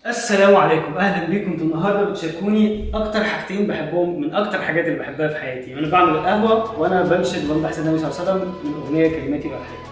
السلام عليكم اهلا بيكم انتوا النهارده بتشاركوني اكتر حاجتين بحبهم من اكتر حاجات اللي بحبها في حياتي وانا بعمل القهوه وانا بنشد وامدح سيدنا النبي صلى الله عليه وسلم من اغنيه كلماتي والحياه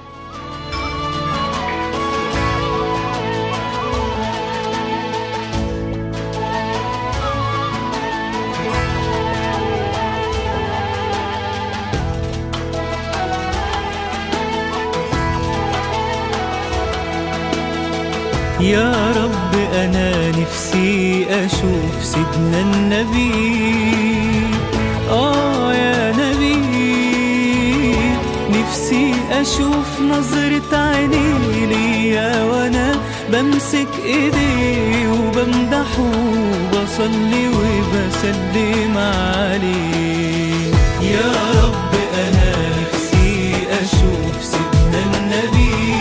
يا رب أنا نفسي أشوف سيدنا النبي آه يا نبي نفسي أشوف نظرة عيني ليا وأنا بمسك إيديه وبمدحه وبصلي وبسلم عليه يا رب أنا نفسي أشوف سيدنا النبي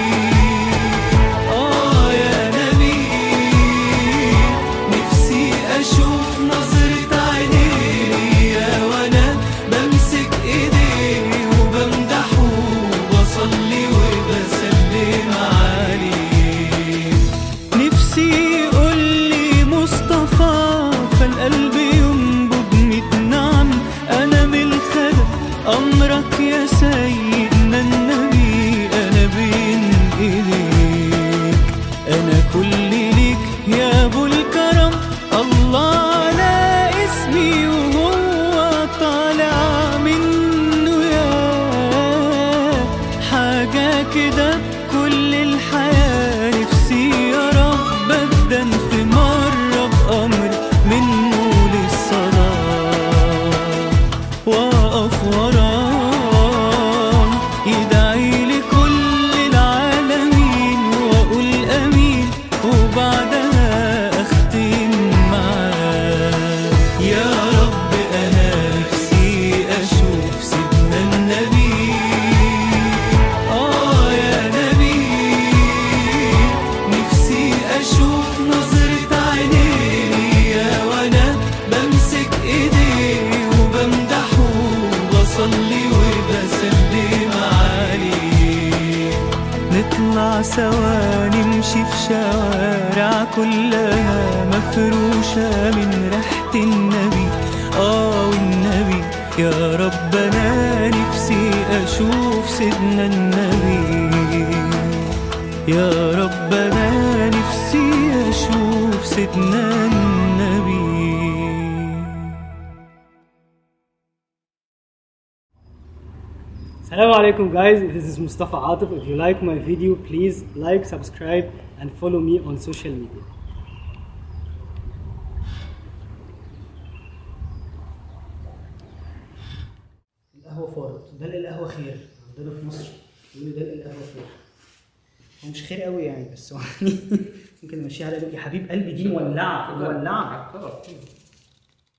آه يا نبي نفسي أشوف نظرة عينيا وأنا بمسك إيديه وبمدحه وبصلي وبسلم عليه نفسي يقول لي مصطفى فالقلب ينبض ميت نعم أنا من الخلق أمرك يا سيدنا النبي أنا بين إيديك أنا كل ليك يا أبو الكرم الله على اسمي وهو طالع منه يا حاجة كده كل الحياة نفسي يا رب أبدأ في مرة بأمر منه للصلاة وأقف وراه يدعي لكل العالمين وأقول أمين وبعدها أختم معاه يا رب أنا نفسي أشوف سيدنا النبي آه يا نبي نفسي أشوف نظرة عينيا وأنا بمسك إيديه وبمدحه وبصلي وبسلم عليه نطلع سوا نمشي في شوارع كلها مفروشة من ريحة النبي آه والنبي يا رب أنا نفسي أشوف سيدنا النبي يا رب أنا نفسي أشوف سيدنا النبي السلام عليكم guys this is Mustafa Atif if you like my video please like subscribe and follow me on social media القهوة فارت دلق القهوة خير عندنا في مصر بيقولوا دلق القهوة خير هو مش خير قوي يعني بس هو يعني ممكن نمشيها على يا حبيب قلبي دي مولعة مولعة